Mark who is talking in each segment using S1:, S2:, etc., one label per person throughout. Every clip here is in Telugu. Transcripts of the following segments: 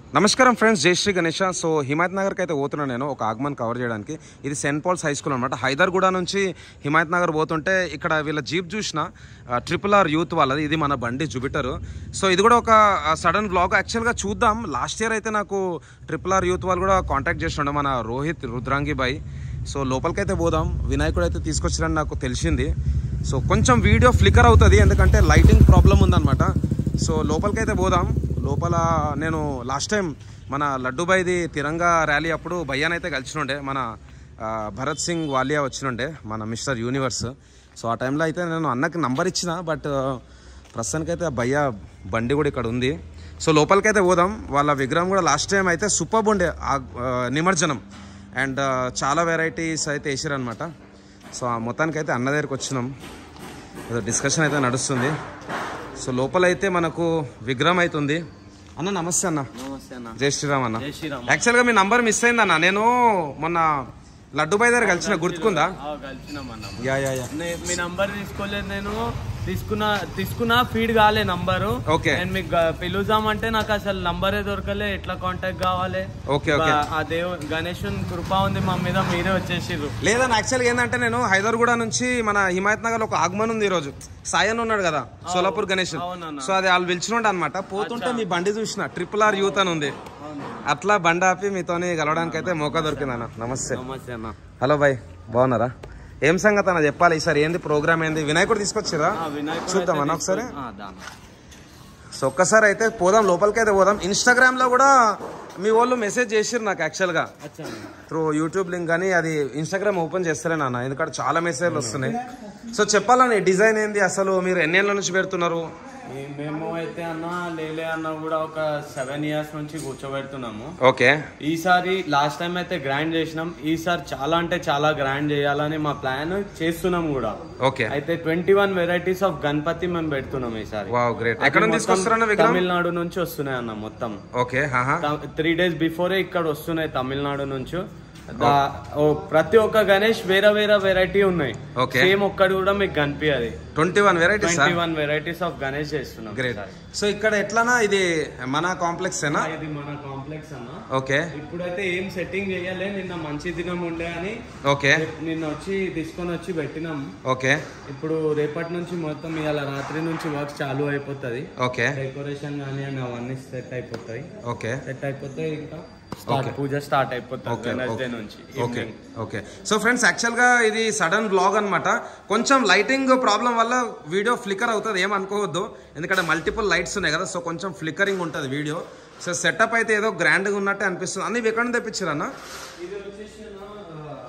S1: నమస్కారం ఫ్రెండ్స్ జై శ్రీ గణేష సో హిమాయత్ నగర్కి అయితే పోతున్నాను నేను ఒక ఆగమన్ కవర్ చేయడానికి ఇది సెయింట్ పాల్స్ హై స్కూల్ అనమాట హైదర్గూడ నుంచి హిమాయత్ నగర్ పోతుంటే ఇక్కడ వీళ్ళ జీప్ చూసిన ట్రిపుల్ ఆర్ యూత్ వాళ్ళది ఇది మన బండి జూపిటర్ సో ఇది కూడా ఒక సడన్ బ్లాగ్ యాక్చువల్గా చూద్దాం లాస్ట్ ఇయర్ అయితే నాకు ట్రిపుల్ ఆర్ యూత్ వాళ్ళు కూడా కాంటాక్ట్ చేస్తుండే మన రోహిత్ రుద్రాంగి బాయ్ సో లోపలికైతే పోదాం వినాయకుడు అయితే తీసుకొచ్చారని నాకు తెలిసింది సో కొంచెం వీడియో ఫ్లికర్ అవుతుంది ఎందుకంటే లైటింగ్ ప్రాబ్లం ఉందన్నమాట సో లోపలికైతే పోదాం లోపల నేను లాస్ట్ టైం మన లడ్డుబాయిది తిరంగా ర్యాలీ అప్పుడు భయ్యానైతే కలిసినుండే మన ఆ, భరత్ సింగ్ వాలియా వచ్చినుండే మన మిస్టర్ యూనివర్స్ సో ఆ టైంలో అయితే నేను అన్నకి నంబర్ ఇచ్చిన బట్ ప్రస్తుతానికైతే ఆ భయ్య బండి కూడా ఇక్కడ ఉంది సో లోపలికైతే పోదాం వాళ్ళ విగ్రహం కూడా లాస్ట్ టైం అయితే సూపర్ ఉండే ఆ, ఆ, నిమజ్జనం అండ్ చాలా వెరైటీస్ అయితే వేసారనమాట సో ఆ మొత్తానికైతే అన్న దగ్గరికి వచ్చినాం ఏదో డిస్కషన్ అయితే నడుస్తుంది సో లోపలైతే మనకు విగ్రహం అవుతుంది అన్న నమస్తే అన్న
S2: నమస్తే అన్న
S1: జై శ్రీరామ్ అన్న
S2: జై శ్రీరామ్
S1: యాక్చువల్గా మీ నంబర్ మిస్ అయిందన్న నేను మొన్న లడ్డుబాయ్ దగ్గర కలిసిన గుర్తుకుందా
S2: ఆ, కలిసినామన్న
S1: యా యా యా
S2: నే- మీ నంబర్ తీసుకోలేదు నేను తీసుకున్నా తీసుకున్నా ఫీడ్ కాలే నంబరు
S1: ఓకే.
S2: నేను మీకు గ- పిలుద్దామంటే నాకు అసలు నంబరే దొరకలే ఎట్లా కాంటాక్ట్ కావాలి
S1: ఓకే ఓకే
S2: బా- ఆ దేవు గణేశుని కృప ఉంది మా మీద మీరే వచ్చేసిర్రు
S1: లేదన్న యాక్చువల్గా ఏంటంటే నేను హైదర్గూడ నుంచి మన హిమాయత్ నగర్ ఒక ఆగమన్ ఉంది ఈరోజు సాయన్ ఉన్నాడు కదా సోలాపూర్ గణేష్
S2: అవునన్న.
S1: సో అది వాళ్ళు పిలిచినోడు అనమాట పోతుంటే మీ బండి చూసిన ట్రిపుల్ ఆర్ యూత్ అని ఉంది అట్లా బండి ఆపి మీతోని కలవడానికి అయితే మోకా దొరికింది అన్న నమస్తే
S2: నమస్తే అన్న
S1: హలో బాయ్ బాగున్నారా ఏం సంగతి అన్న చెప్పాలి ఈసారి ఏంది ప్రోగ్రామ్ ఏంది వినాయకుడు తీసుకొచ్చిరా
S2: ఆ, వినాయకుడు
S1: చూద్దాం
S2: అయితే
S1: అన్న ఒకసారి
S2: తీసుకొని- ఆ, దాన్ని.
S1: సో ఒక్కసారి అయితే పోదాం లోపలికి అయితే పోదాం ఇన్స్టాగ్రామ్ లో కూడా మీ వాళ్ళు మెసేజ్ చేసిర్రు నాకు యాక్చువల్ గా
S2: అచ్చా అన్న.
S1: త్రూ యూట్యూబ్ లింక్ కానీ అది ఇన్స్టాగ్రామ్ ఓపెన్ చేస్తారే నాన్న ఎందుకంటే చాలా మెసేజ్లు వస్తున్నాయి సో చెప్పాలని డిజైన్ ఏంది అసలు మీరు ఎన్నేళ్ళ నుంచి పెడుతున్నారు
S2: ఈ- మేము అయితే అన్న లేలే అన్న కూడా ఒక సెవెన్ ఇయర్స్ నుంచి కూర్చోబెడుతున్నాము
S1: ఓకే
S2: ఈసారి లాస్ట్ టైం అయితే గ్రాండ్ చేసినాం ఈసారి చాలా అంటే చాలా గ్రాండ్ చేయాలని మా ప్లాన్ చేస్తున్నాం కూడా
S1: ఓకే
S2: అయితే twenty one varieties of Ganapati మేము పెడుతున్నాం ఈసారి
S1: వావ్ గ్రేట్ ఎక్కడ నుంచి
S2: అది మొత్తం
S1: తీసుకొస్తారన్న విగ్రహం
S2: తమిళనాడు నుంచి వస్తున్నాయి అన్న మొత్తం
S1: ఓకే హాహా
S2: త్రీ డేస్ బిఫోరే ఇక్కడ వస్తున్నాయి తమిళనాడు నుంచి దా- ఓ, ప్రతి ఒక్క గణేష్ వేరే వేరే వెరైటీ ఉన్నాయి
S1: Okay.
S2: సేమ్ ఒక్కటి కూడా మీకు కనిపించదు
S1: twenty one varieties
S2: twenty one varieties of Ganesh చేస్తున్నాం
S1: గ్రేట్
S2: ఈసారి.
S1: సో ఇక్కడ ఎట్లానా ఇది మన కాంప్లెక్స్ ఏనా
S2: ఇది మన కాంప్లెక్స్ అన్న
S1: ఓకే
S2: ఇప్పుడైతే ఏం సెట్టింగ్ చేయలే నిన్న మంచి దినం ఉండే అని
S1: ఓకే
S2: నిన్న వచ్చి తీసుకొని వచ్చి పెట్టినాం
S1: ఓకే
S2: ఇప్పుడు రేపటి నుంచి మొత్తం ఇవాళ రాత్రి నుంచి వర్క్ చాలు అయిపోతుంది
S1: ఓకే
S2: డెకరేషన్ కానీ అని అవన్నీ సెట్ అయిపోతాయి
S1: ఓకే
S2: సెట్ అయిపోతే ఇంకా స్టార్ట్ పూజ స్టార్ట్ అయిపోతుంది
S1: Okay,
S2: వెనస్డే
S1: okay.
S2: నుంచి
S1: okay
S2: evening.
S1: Okay so friends యాక్చువల్గా ఇది సడన్ బ్లాగ్ అన్నమాట కొంచెం లైటింగ్ ప్రాబ్లం వల్ల వీడియో ఫ్లికర్ అవుతుంది ఏమనుకోవద్దు ఎందుకంటే మల్టిపుల్ లైట్స్ ఉన్నాయి కదా సో కొంచెం ఫ్లికరింగ్ ఉంటుంది వీడియో సో సెటప్ అయితే ఏదో గ్రాండ్గా ఉన్నట్టే అనిపిస్తుంది అన్ని ఇవి ఎక్కడ నుంచి తెప్పించారన్న
S2: ఇది వచ్చేసి అన్న, ఆ,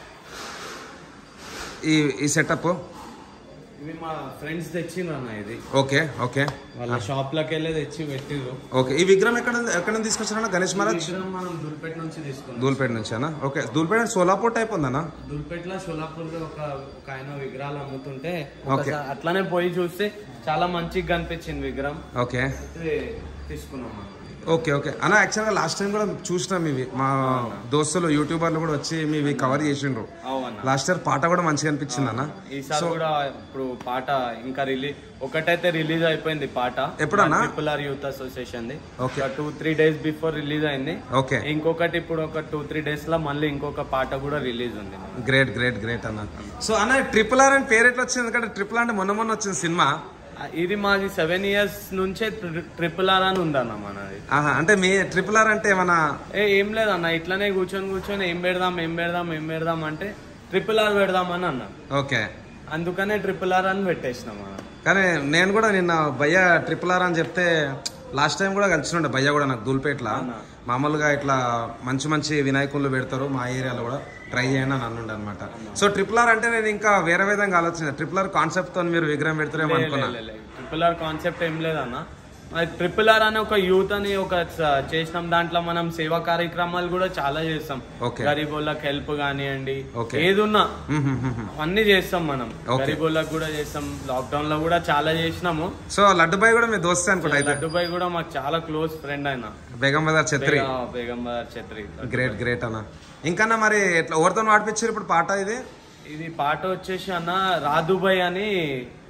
S1: ఈ ఈ సెటప్
S2: ఇవి మా ఫ్రెండ్స్ తెచ్చిండ్రు అన్న ఇది
S1: ఓకే ఓకే
S2: వాళ్ళ షాప్ లోకి వెళ్ళి తెచ్చి పెట్టిర్రు
S1: ఓకే ఈ విగ్రహం ఎక్కడ ఎక్కడ నుంచి తీసుకొచ్చారన్న గణేష్ మహారాజ్
S2: విగ్రహం మనం దుల్పేట నుంచి తీసుకున్నాం
S1: దూల్పేట నుంచేనా ఓకే దూల్పేట సోలాపూర్ టైప్ ఉందన్నా
S2: దుల్పేటలో షోలాపూర్ లో ఒక ఒక ఆయన విగ్రహాలు అమ్ముతుంటే
S1: Okay.
S2: ఒకసారి అట్లానే పోయి చూస్తే చాలా మంచిగా కనిపించింది విగ్రహం
S1: ఓకే
S2: అయితే తీసుకున్నాం మనం.
S1: ఓకే ఓకే అన్న యాక్చువల్గా లాస్ట్ టైం కూడా చూసినాం ఇవి మా దోస్తులు యూట్యూబర్లు కూడా వచ్చి మీవి కవర్ చేసిండ్రు
S2: అవునా
S1: లాస్ట్ ఇయర్ పాట కూడా మంచిగా అనిపించింది అన్న
S2: ఈసారి కూడా ఇప్పుడు పాట ఇంకా రిలీజ్ ఒకటైతే రిలీజ్ అయిపోయింది పాట
S1: ఎప్పుడన్నా?
S2: Triple R youth association the
S1: Okay.
S2: Two three days before release అయింది
S1: ఓకే
S2: ఇంకొకటి ఇప్పుడు ఒక టూ త్రీ డేస్ లో మళ్ళీ ఇంకొక పాట కూడా రిలీజ్ ఉంది
S1: గ్రేట్ గ్రేట్ గ్రేట్ అన్న సో అన్న ట్రిపుల్ ఆర్ అని పేరు ఎట్లా వచ్చింది ఎందుకంటే ట్రిపుల్ అంటే మొన్న మొన్న వచ్చింది సినిమా
S2: ఇది మాది సెవెన్ ఇయర్స్ నుంచే ట్రిపుల్ ఆర్ అని ఉందన్న మనది
S1: ఆహా అంటే మీ ట్రిపుల్ ఆర్ అంటే ఏమన్నా
S2: ఏ ఏం లేదన్న ఇట్లానే కూర్చొని కూర్చొని ఏం పెడదాం ఏం పెడదాం ఏం పెడదాం అంటే ట్రిపుల్ ఆర్ పెడదామని అన్నా
S1: ఓకే
S2: అందుకనే ట్రిపుల్ ఆర్ అని పెట్టేసినాం మనం
S1: కానీ నేను కూడా నిన్న భయ్య ట్రిపుల్ ఆర్ అని చెప్తే లాస్ట్ టైం కూడా కలిసినుండే భయ్య కూడా నాకు దూల్పేట్ల మామూలుగా ఇట్లా మంచి మంచి వినాయకులు పెడతారు మా ఏరియాలో కూడా ట్రై చేయండి అని అన్నుండే అనమాట సో ట్రిపుల్ ఆర్ అంటే నేను ఇంకా వేరే విధంగా ఆలోచన ట్రిపుల్ ఆర్ కాన్సెప్ట్ తో మీరు విగ్రహం పెడతారేమో అనుకున్నా
S2: ట్రిపుల్ ఆర్ కాన్సెప్ట్ ఏం లేదన్న ట్రిపుల్ ఆర్ అని ఒక యూత్ అని ఒక స- చేసినాం దాంట్లో మనం సేవా కార్యక్రమాలు కూడా చాలా చేస్తాం
S1: Okay.
S2: గరీబోళ్ళకి హెల్ప్ కానివ్వండి
S1: Okay.
S2: ఏదున్నా
S1: మ్మ్, మ్మ్, మ్మ్.
S2: అన్ని చేస్తాం మనం
S1: Okay.
S2: గరీబోళ్ళకి కూడా చేస్తాం లాక్డౌన్ లో కూడా చాలా చేసినాము
S1: సో లడ్డుబాయ్ కూడా మీ దోస్తే అనుకుంటా అయితే
S2: లడ్డుబాయ్ కూడా మాకు చాలా క్లోజ్ ఫ్రెండ్ ఆయన
S1: బేగం బజార్ ఛత్రి
S2: బేగం- బేగం బజార్ ఛత్రి
S1: గ్రేట్ గ్రేట్ అన్న ఇంకన్నా మరి ఎట్లా ఎవరితో వాడిపించారు ఇప్పుడు పాట ఇది
S2: ఇది పాట వచ్చేసి అన్న రాదుబాయ్ అని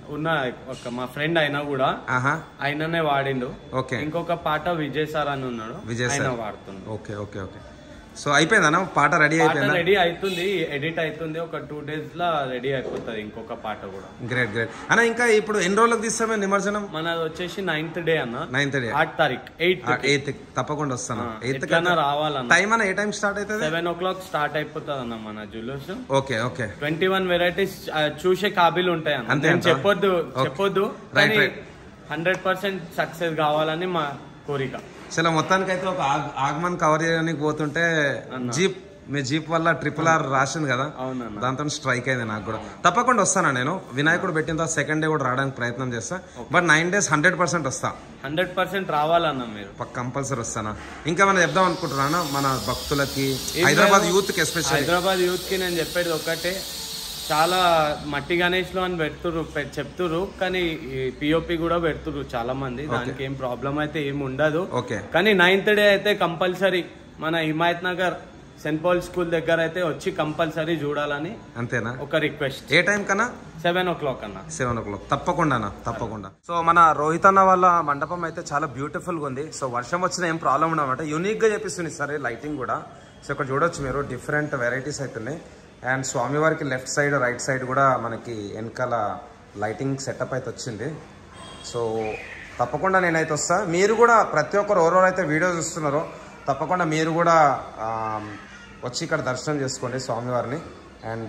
S2: ఉన్న ఒక మా ఫ్రెండ్ అయినా కూడా
S1: ఆహా
S2: ఆయననే వాడిండు
S1: ఓకే
S2: ఇంకొక పాట విజయ్ సార్ అని ఉన్నాడు
S1: విజయ్
S2: ఆయన
S1: సార్.
S2: వాడుతుండు
S1: ఓకే ఓకే ఓకే సో అయిపోయిందన్న పాట రెడీ
S2: పాట
S1: అయిపోయిందా
S2: రెడీ అవుతుంది ఎడిట్ అవుతుంది ఒక టూ డేస్ లా రెడీ అయిపోతుంది ఇంకొక పాట కూడా
S1: గ్రేట్ గ్రేట్ అన్న ఇంకా ఇప్పుడు ఎన్ని రోజులకు తీస్తామే నిమజ్జనం
S2: మనది వచ్చేసి నైన్త్ డే అన్న
S1: నైన్త్ డే
S2: ఆట్ తారీఖు ఎయిత్
S1: ఎయిత్ తప్పకుండా వస్తాను ఎయిత్
S2: ఎట్లన్నా రావాలన్న
S1: టైం అన్న ఏ టైం స్టార్ట్ అవుతుంది
S2: సెవెన్ ఓ క్లాక్ స్టార్ట్ అయిపోతుంది అన్న మన జులూస్
S1: okay okay
S2: twenty one varieties చూసే కాబీలు ఉంటాయి అన్న
S1: అంతే
S2: నేను
S1: అంటావా?
S2: చెప్పొద్దు
S1: Okay.
S2: చెప్పొద్దు
S1: Right,
S2: కానీ
S1: right.
S2: హండ్రెడ్ పర్సెంట్ సక్సెస్ కావాలని మా కోరిక
S1: చలో మొత్తానికి అయితే ఒక ఆగ్- ఆగమన్ కవర్ చేయడానికి పోతుంటే జీప్ మీ జీప్ వల్ల ట్రిపుల్ ఆర్ రాసింది కదా
S2: అవునన్న
S1: దాంతో స్ట్రైక్ అయింది నాకు కూడా తప్పకుండా వస్తానా నేను వినాయకుడు పెట్టిన తర్వాత సెకండ్ డే కూడా రావడానికి ప్రయత్నం చేస్తా but nine days hundred percent వస్తా
S2: హండ్రెడ్ పర్సెంట్ రావాలన్న మీరు
S1: పక్క కంపల్సరీ వస్తానా ఇంకా మనం చెప్దాం అనుకుంటున్నాను మన భక్తులకి హైదరాబాద్ యూత్ కి ఎస్పెషల్లీ
S2: హైదరాబాద్ యూత్ కి నేను చెప్పేది ఒకటే చాలా మట్టి గణేష్ లో అని పెడుతురు పె- చెప్తురు కానీ పిఓపి కూడా పెడుతురు చాలా మంది దానికి ఏం ప్రాబ్లం అయితే ఏం ఉండదు
S1: ఓకే
S2: కానీ నైన్త్ డే అయితే కంపల్సరీ మన Himayat Nagar saint Paul school దగ్గర అయితే వచ్చి కంపల్సరీ చూడాలని
S1: అంతేనా
S2: ఒక రిక్వెస్ట్
S1: ఏ టైం కన్నా
S2: సెవెన్ ఓ క్లాక్ అన్న
S1: సెవెన్ ఓ క్లాక్ తప్పకుండా తప్పకుండా సో మన రోహిత్ అన్న వాళ్ళ మండపం అయితే చాలా బ్యూటిఫుల్ గా ఉంది సో వర్షం వచ్చిన ఏం ప్రాబ్లం ఉండమాట యూనిక్ గా చేపిస్తుంది సరే లైటింగ్ కూడా సో ఇక్కడ చూడొచ్చు మీరు డిఫరెంట్ వెరైటీస్ అయితే ఉన్నాయి అండ్ స్వామివారికి లెఫ్ట్ సైడ్ రైట్ సైడ్ కూడా మనకి వెనకాల లైటింగ్ సెటప్ అయితే వచ్చింది సో తప్పకుండా నేనైతే వస్తా మీరు కూడా ప్రతి ఒక్కరు ఎవరెవరైతే వీడియో చూస్తున్నారో తప్పకుండా మీరు కూడా ఆ, వచ్చి ఇక్కడ దర్శనం చేసుకోండి స్వామివారిని అండ్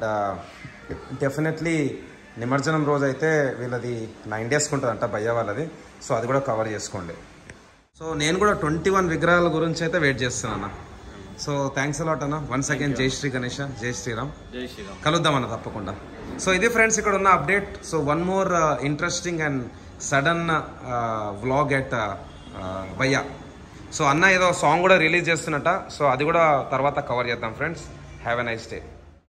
S1: డెఫినెట్లీ నిమజ్జనం రోజు అయితే వీళ్ళది నైన్ డేస్కి ఉంటుంది అంట భయ్య వాళ్ళది సో అది కూడా కవర్ చేసుకోండి సో నేను కూడా ట్వంటీ వన్ విగ్రహాల గురించి అయితే వెయిట్ చేస్తున్నాను సో థ్యాంక్స్ అలాట్ అన్న వన్స్ అగైన్ జై శ్రీ గణేష జై శ్రీరామ్
S2: జై శ్రీరామ్
S1: కలుద్దాం అన్న తప్పకుండా సో ఇది ఫ్రెండ్స్ ఇక్కడ ఉన్న update so one more interesting and sudden vlog at భయ్య సో అన్న ఏదో సాంగ్ కూడా రిలీజ్ చేస్తున్నట్ట సో అది కూడా తర్వాత కవర్ చేద్దాం friends have a nice day